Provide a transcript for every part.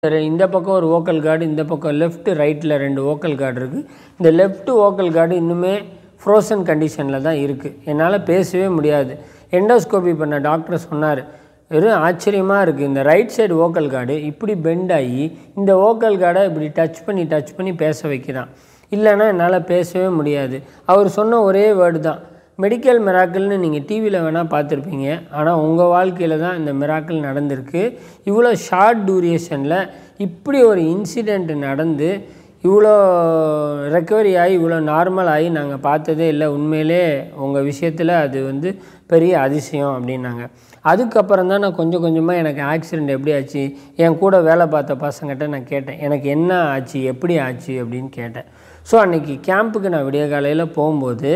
ரெ- இந்த பக்கம் ஒரு ஓக்கல் கார்டு இந்த பக்கம் லெஃப்ட் ரைட்டில் ரெண்டு ஓக்கல் கார்டு இருக்குது இந்த லெஃப்ட் ஓக்கல் கார்டு இன்னுமே ஃப்ரோசன் கண்டிஷனில் தான் இருக்குது என்னால் பேசவே முடியாது எண்டோஸ்கோபி பண்ண டாக்டர் சொன்னார் வெறும் ஆச்சரியமாக இருக்குது இந்த ரைட் சைடு ஓக்கல் கார்டு இப்படி பெண்ட் ஆகி இந்த ஓக்கல் கார்டை இப்படி டச் பண்ணி டச் பண்ணி பேச வைக்கிறான் இல்லைன்னா என்னால் பேசவே முடியாது அவர் சொன்ன ஒரே வேர்டு தான் மெடிக்கல் மிராக்கிள்னு நீங்கள் டிவியில் வேணால் பார்த்துருப்பீங்க ஆனால் உங்கள் வாழ்க்கையில் தான் இந்த மிராக்கிள் நடந்திருக்கு இவ்வளோ ஷார்ட் டூரியேஷனில் இப்படி ஒரு இன்சிடெண்ட் நடந்து இவ்வளோ ரெக்கவரி ஆகி இவ்வளோ நார்மல் ஆகி நாங்கள் பார்த்ததே இல்லை உண்மையிலே உங்கள் விஷயத்தில் அது வந்து பெரிய அதிசயம் அப்படின்னாங்க அதுக்கப்புறம் தான் நான் கொஞ்சம் கொஞ்சமாக எனக்கு ஆக்சிடெண்ட் எப்படி ஆச்சு என் கூட வேலை பார்த்த பசங்கிட்ட நான் கேட்டேன் எனக்கு என்ன ஆச்சு எப்படி ஆச்சு அப்படின்னு கேட்டேன் ஸோ அன்றைக்கி கேம்புக்கு நான் விடிய காலையில் போகும்போது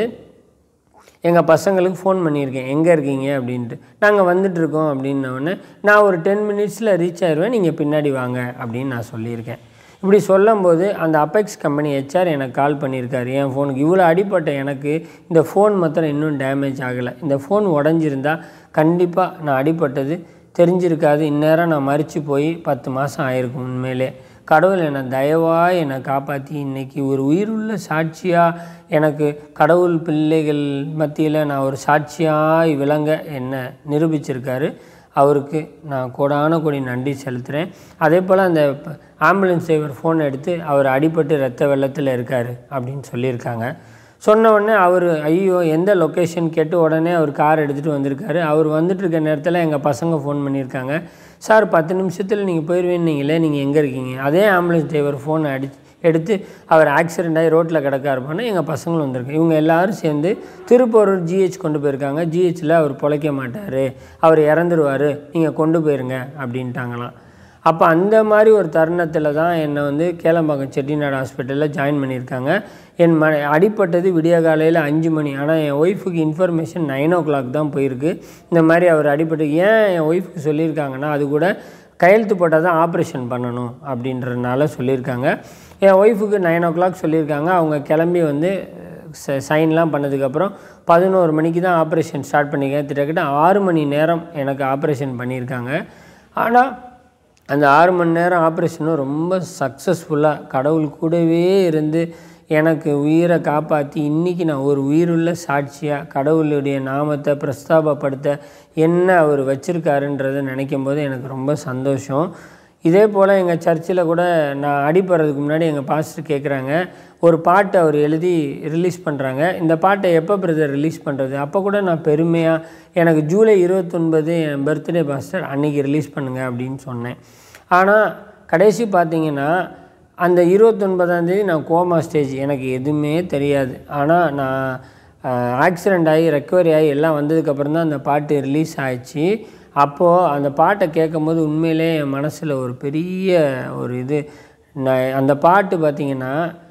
எங்கள் பசங்களுக்கு ஃபோன் பண்ணியிருக்கேன் எங்கே இருக்கீங்க அப்படின்ட்டு நாங்கள் வந்துட்டுருக்கோம் அப்படின்னோடனே நான் ஒரு டென் மினிட்ஸில் ரீச் ஆயிடுவேன் நீங்கள் பின்னாடி வாங்க அப்படின்னு நான் சொல்லியிருக்கேன் இப்படி சொல்லும்போது அந்த அபெக்ஸ் கம்பெனி ஹெச்ஆர் எனக்கு கால் பண்ணியிருக்காரு என் ஃபோனுக்கு இவ்வளோ அடிப்பட்ட எனக்கு இந்த ஃபோன் மாத்திரம் இன்னும் டேமேஜ் ஆகலை இந்த ஃபோன் உடஞ்சிருந்தா கண்டிப்பாக நான் அடிபட்டது தெரிஞ்சிருக்காது இந்நேரம் நான் மறித்து போய் பத்து மாதம் ஆயிருக்கும் உண்மையிலே கடவுள் என்னை தயவாக என்னை காப்பாற்றி இன்னைக்கு ஒரு உயிருள்ள சாட்சியாக எனக்கு கடவுள் பிள்ளைகள் மத்தியில் நான் ஒரு சாட்சியாய் விளங்க என்னை நிரூபிச்சிருக்காரு அவருக்கு நான் கோடான கோடி நன்றி செலுத்துகிறேன் அதே போல் அந்த ப- ஆம்புலன்ஸ் டிரைவர் ஃபோன் எடுத்து அவர் அடிபட்டு ரத்த வெள்ளத்தில் இருக்கார் அப்படின்னு சொல்லியிருக்காங்க சொன்ன உடனே அவர் ஐயோ எந்த லொக்கேஷன் கேட்டு உடனே அவர் கார் எடுத்துகிட்டு வந்திருக்காரு அவர் வந்துட்டு இருக்க நேரத்தில் எங்கள் பசங்க ஃபோன் பண்ணியிருக்காங்க சார் பத்து நிமிஷத்தில் நீங்கள் போயிடுவீங்களே நீங்கள் எங்கே இருக்கீங்க அதே ஆம்புலன்ஸ் டிரைவர் ஃபோனை அடி எடுத்து அவர் ஆக்சிடெண்ட் ஆகி ரோட்டில் கிடக்காரு பண்ண எங்கள் பசங்களும் வந்திருக்கு இவங்க எல்லாரும் சேர்ந்து திருப்பூரூர் ஜிஹெச் கொண்டு போயிருக்காங்க ஜிஹெச்சில் அவர் பொழைக்க மாட்டார் அவர் இறந்துருவார் நீங்கள் கொண்டு போயிருங்க அப்படின்ட்டாங்களாம் அப்போ அந்த மாதிரி ஒரு தருணத்தில் தான் என்னை வந்து கேளம்பாக்கம் செட்டிநாடு ஹாஸ்பிட்டலில் ஜாயின் பண்ணியிருக்காங்க என் ம அடிப்பட்டது விடிய காலையில் அஞ்சு மணி ஆனால் என் ஒய்ஃபுக்கு இன்ஃபர்மேஷன் நைன் ஓ கிளாக் தான் போயிருக்கு இந்த மாதிரி அவர் அடிபட்டு ஏன் என் ஒய்ஃபுக்கு சொல்லியிருக்காங்கன்னா அது கூட கையெழுத்து போட்டால் தான் ஆப்ரேஷன் பண்ணணும் அப்படின்றதுனால சொல்லியிருக்காங்க என் ஒய்ஃபுக்கு நைன் ஓ கிளாக் சொல்லியிருக்காங்க அவங்க கிளம்பி வந்து ச- சைன்லாம் பண்ணதுக்கப்புறம் பதினோரு மணிக்கு தான் ஆப்ரேஷன் ஸ்டார்ட் பண்ணியிருக்காங்க கிட்டத்தட்ட ஆறு மணி நேரம் எனக்கு ஆப்ரேஷன் பண்ணியிருக்காங்க ஆனால் அந்த ஆறு மணி நேரம் ஆப்ரேஷனும் ரொம்ப சக்ஸஸ்ஃபுல்லாக கடவுள் கூடவே இருந்து எனக்கு உயிரை காப்பாற்றி இன்றைக்கி நான் ஒரு உயிருள்ள சாட்சியாக கடவுளுடைய நாமத்தை பிரஸ்தாபப்படுத்த என்ன அவர் வச்சுருக்காருன்றதை நினைக்கும் போது எனக்கு ரொம்ப சந்தோஷம் இதே போல் எங்கள் சர்ச்சில் கூட நான் அடிப்படுறதுக்கு முன்னாடி எங்கள் பாஸ்டர் கேட்குறாங்க ஒரு பாட்டு அவர் எழுதி ரிலீஸ் பண்ணுறாங்க இந்த பாட்டை எப்போ பிரதர் ரிலீஸ் பண்ணுறது அப்போ கூட நான் பெருமையாக எனக்கு ஜூலை இருபத்தொன்பது என் பர்த்டே பாஸ்டர் அன்னைக்கு ரிலீஸ் பண்ணுங்க அப்படின்னு சொன்னேன் ஆனால் கடைசி பார்த்தீங்கன்னா அந்த இருபத்தொன்பதாம் தேதி நான் கோமா ஸ்டேஜ் எனக்கு எதுவுமே தெரியாது ஆனால் நான் ஆக்சிடெண்ட் ஆகி ரெக்கவரி ஆகி எல்லாம் வந்ததுக்கப்புறம் தான் அந்த பாட்டு ரிலீஸ் ஆயிடுச்சு அப்போது அந்த பாட்டை கேட்கும்போது உண்மையிலே என் மனசில் ஒரு பெரிய ஒரு இது நான் அந்த பாட்டு பார்த்திங்கன்னா